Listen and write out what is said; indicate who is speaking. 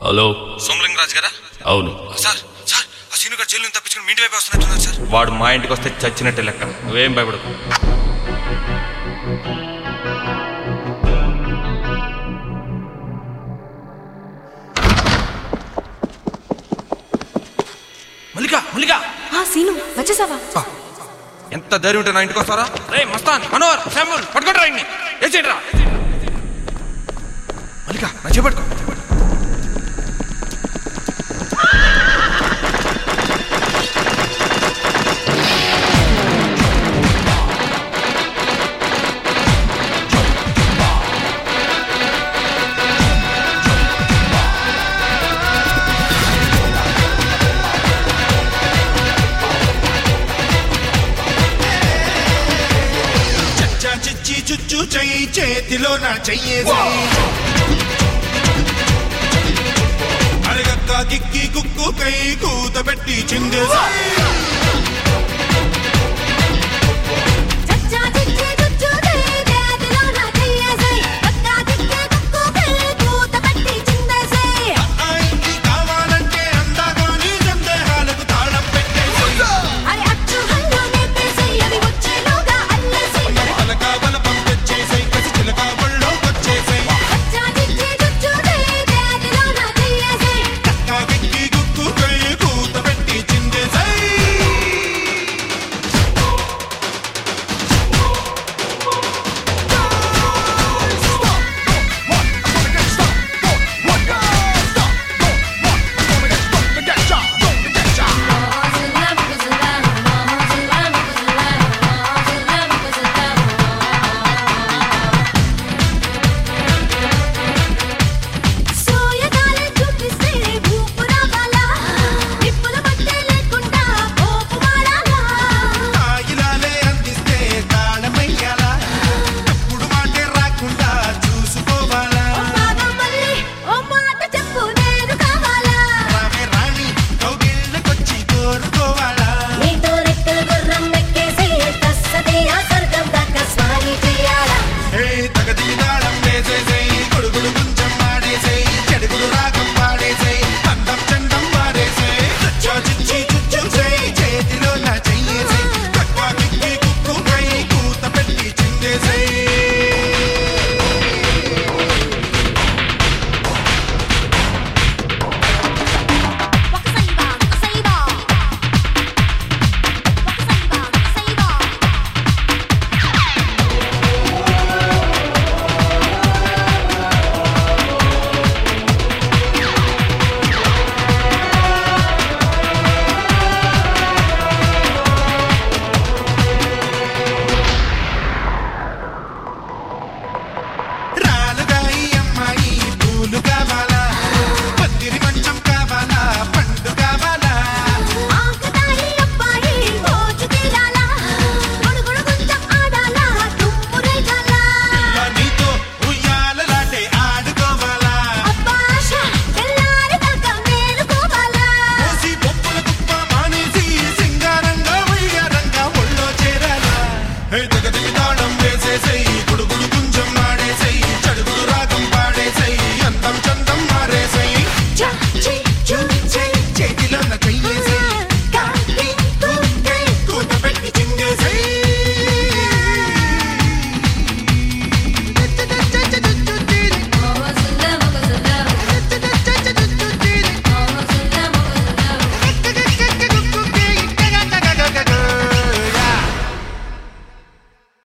Speaker 1: hello
Speaker 2: Somalinga Raju గారా
Speaker 1: అవును
Speaker 2: sir sir ఆ సీను గారు జైలు నుంచి తప్పించుకుని మీ ఇంటి వైపు వస్తున్నట్టున్నారు సార్
Speaker 1: వాడు మా ఇంటికి వస్తే చచ్చినట్టే లెక్క నువ్వేం భయపడకు
Speaker 2: మల్లిక మల్లిక
Speaker 3: ఆ సీను వచ్చేసావా
Speaker 2: ఎంత ధైర్యం ఉంటే నా ఇంటికి వస్తారా రే మస్తాన్ మనోహర్ శామ్యూల్ పట్టుకోండి ఇంటి ఏసేంటి రా మల్లిక నా చేపట్టుకో
Speaker 4: చచ్చా చిచ్చి చుచ్చు చెయ్యి చేతిలో నా చెయ్యేసి అరగక్క కిక్కి కుక్కు కై కూత పెట్టి చిందేసి